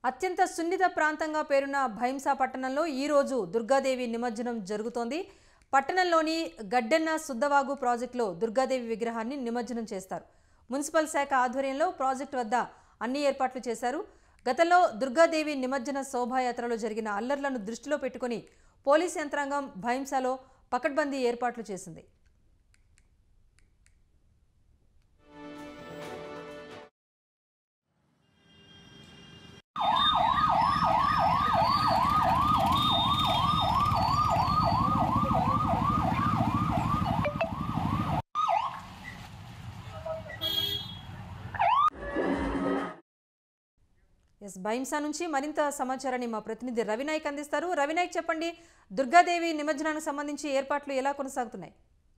అత్యంత సున్నిత ప్రాంతంగా పేరున్న భైంసా పట్టణంలో ఈరోజు దుర్గాదేవి నిమజ్జనం జరుగుతోంది పట్టణంలోని గడ్డెన్న శుద్ధవాగు ప్రాజెక్టులో దుర్గాదేవి విగ్రహాన్ని నిమజ్జనం చేస్తారు మున్సిపల్ శాఖ ఆధ్వర్యంలో ప్రాజెక్టు వద్ద అన్ని ఏర్పాట్లు చేశారు గతంలో దుర్గాదేవి నిమజ్జన శోభాయాత్రలో జరిగిన అల్లర్లను దృష్టిలో పెట్టుకుని పోలీస్ యంత్రాంగం భైంసాలో పకడ్బందీ ఏర్పాట్లు చేసింది ఎస్ భైంసా నుంచి మరింత సమాచారాన్ని మా ప్రతినిధి రవినాయక్ అందిస్తారు రవినాయక్ చెప్పండి దుర్గాదేవి నిమజ్జనానికి సంబంధించి ఏర్పాట్లు ఎలా కొనసాగుతున్నాయి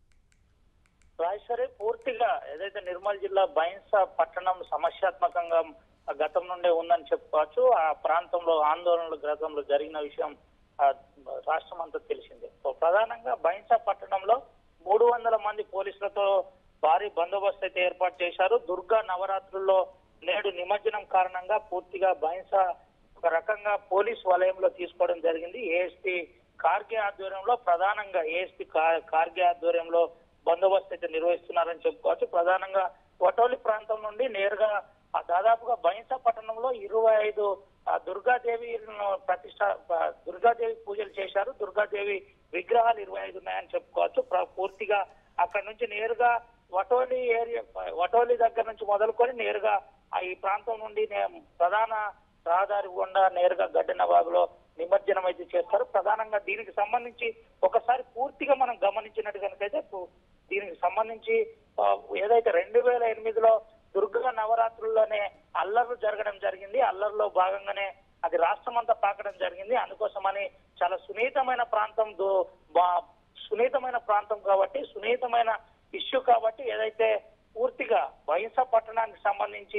రాజేశ్వరి పూర్తిగా ఏదైతే నిర్మల్ జిల్లా బైన్స పట్టణం సమస్యాత్మకంగా గతం నుండే ఉందని చెప్పుకోవచ్చు ఆ ప్రాంతంలో ఆందోళనలు గతంలో జరిగిన విషయం ఆ, రాష్ట్రం అంతా తెలిసిందే సో ప్రధానంగా బైన్స పట్టణంలో మూడు వందల మంది పోలీసులతో భారీ బందోబస్తు అయితే ఏర్పాటు చేశారు దుర్గా నవరాత్రుల్లో నేడు నిమజ్జనం కారణంగా పూర్తిగా బైన్స ఒక రకంగా పోలీస్ వలయంలో తీసుకోవడం జరిగింది ఏఎస్పీ కార్గే ఆధ్వర్యంలో ప్రధానంగా ఏఎస్పీ కార్గే ఆధ్వర్యంలో బందోబస్తు అయితే నిర్వహిస్తున్నారని చెప్పుకోవచ్చు ప్రధానంగా వటోలి ప్రాంతం నుండి నేరుగా ఆ దాదాపుగా బైంస పట్టణంలో ఇరవై ఐదు ఆ, దుర్గాదేవి ప్రతిష్ట ఆ, దుర్గాదేవి పూజలు చేశారు దుర్గాదేవి విగ్రహాలు ఇరవై ఐదు ఉన్నాయని చెప్పుకోవచ్చు ప్ర- పూర్తిగా అక్కడ నుంచి నేరుగా వటోలి ఏరియా వటోలి దగ్గర నుంచి మొదలుకొని నేరుగా ఆ ఈ ప్రాంతం నుండి నే- ప్రధాన రహదారి గుండా నేరుగా గడ్డనబాబులో నిమజ్జనం అయితే చేస్తారు ప్రధానంగా దీనికి సంబంధించి ఒకసారి పూర్తిగా మనం గమనించినట్టు కనుకైతే పు- దీనికి సంబంధించి ఆ, ఏదైతే రెండు వేల ఎనిమిదిలో దుర్గా నవరాత్రుల్లోనే అల్లర్లు జరగడం జరిగింది అల్లర్లో భాగంగానే అది రాష్ట్రం అంతా పాకడం జరిగింది అందుకోసమని చాలా సున్నితమైన ప్రాంతం దు- బా- సున్నితమైన ప్రాంతం కాబట్టి సున్నితమైన ఇష్యూ కాబట్టి ఏదైతే పూర్తిగా బహింస పట్టణానికి సంబంధించి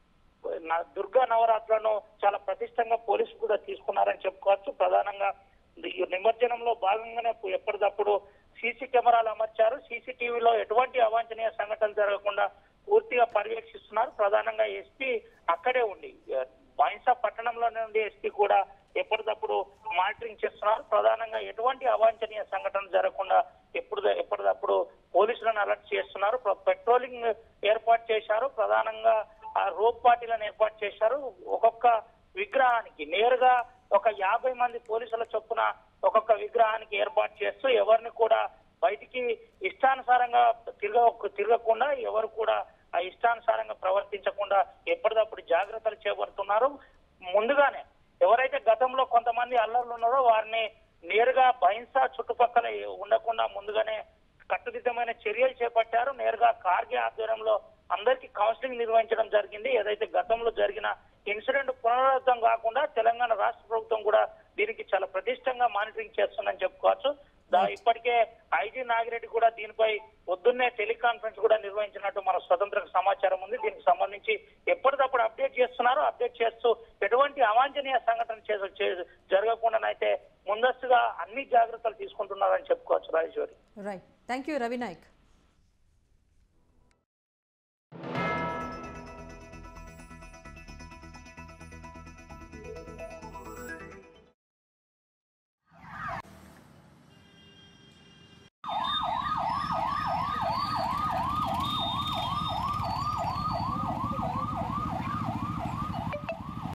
నా- దుర్గా నవరాత్రులను చాలా ప్రతిష్టంగా పోలీసులు కూడా తీసుకున్నారని చెప్పుకోవచ్చు ప్రధానంగా ఈ నిమజ్జనంలో భాగంగానే పు- ఎప్పటికప్పుడు సీసీ కెమెరాలు అమర్చారు సీసీటీవీలో ఎటువంటి అవాంఛనీయ సంఘటనలు జరగకుండా పూర్తిగా పర్యవేక్షిస్తున్నారు ప్రధానంగా ఎస్పీ అక్కడే ఉండి బైన్సా పట్టణంలో నుండి ఎస్పీ కూడా ఎప్పటికప్పుడు మానిటరింగ్ చేస్తున్నారు ప్రధానంగా ఎటువంటి అవాంఛనీయ సంఘటనలు జరగకుండా ఎప్పుడు ఎప్పటికప్పుడు పోలీసులను అలర్ట్ చేస్తున్నారు ప్ర- పెట్రోలింగ్ ఏర్పాటు చేశారు ప్రధానంగా ఆ రోప్ పార్టీలను ఏర్పాటు చేశారు ఒక్కొక్క విగ్రహానికి నేరుగా ఒక యాభై మంది పోలీసుల చొప్పున ఒక్కొక్క విగ్రహానికి ఏర్పాటు చేస్తూ ఎవరిని కూడా బయటికి ఇష్టానుసారంగా తిరగ తిరగకుండా ఎవరు కూడా ఆ ఇష్టానుసారంగా ప్రవర్తించకుండా ఎప్పటికప్పుడు జాగ్రత్తలు చేపడుతున్నారు ముందుగానే ఎవరైతే గతంలో కొంతమంది అల్లర్లు ఉన్నారో వారిని నేరుగా బహింసా చుట్టుపక్కల ఉండకుండా ముందుగానే కట్టుదిట్టమైన చర్యలు చేపట్టారు నేరుగా కార్గే ఆధ్వర్యంలో అందరికీ కౌన్సిలింగ్ నిర్వహించడం జరిగింది ఏదైతే గతంలో జరిగిన ఇన్సిడెంట్ పునరావృతం కాకుండా తెలంగాణ రాష్ట్ర ప్రభుత్వం కూడా దీనికి చాలా ప్రతిష్టంగా మానిటరింగ్ చేస్తుందని చెప్పుకోవచ్చు దా- ఇప్పటికే ఐజీ నాగిరెడ్డి కూడా దీనిపై పొద్దున్నే టెలికాన్ఫరెన్స్ కూడా నిర్వహించినట్టు మన స్వతంత్ర సమాచారం ఉంది దీనికి సంబంధించి ఎప్పటికప్పుడు అప్డేట్ చేస్తున్నారు అప్డేట్ చేస్తూ ఎటువంటి అవాంఛనీయ సంఘటన చే- చే- జరగకుండానైతే ముందస్తుగా అన్ని జాగ్రత్తలు తీసుకుంటున్నారని చెప్పుకోవచ్చు Rajeshwari right thank you Ravinayak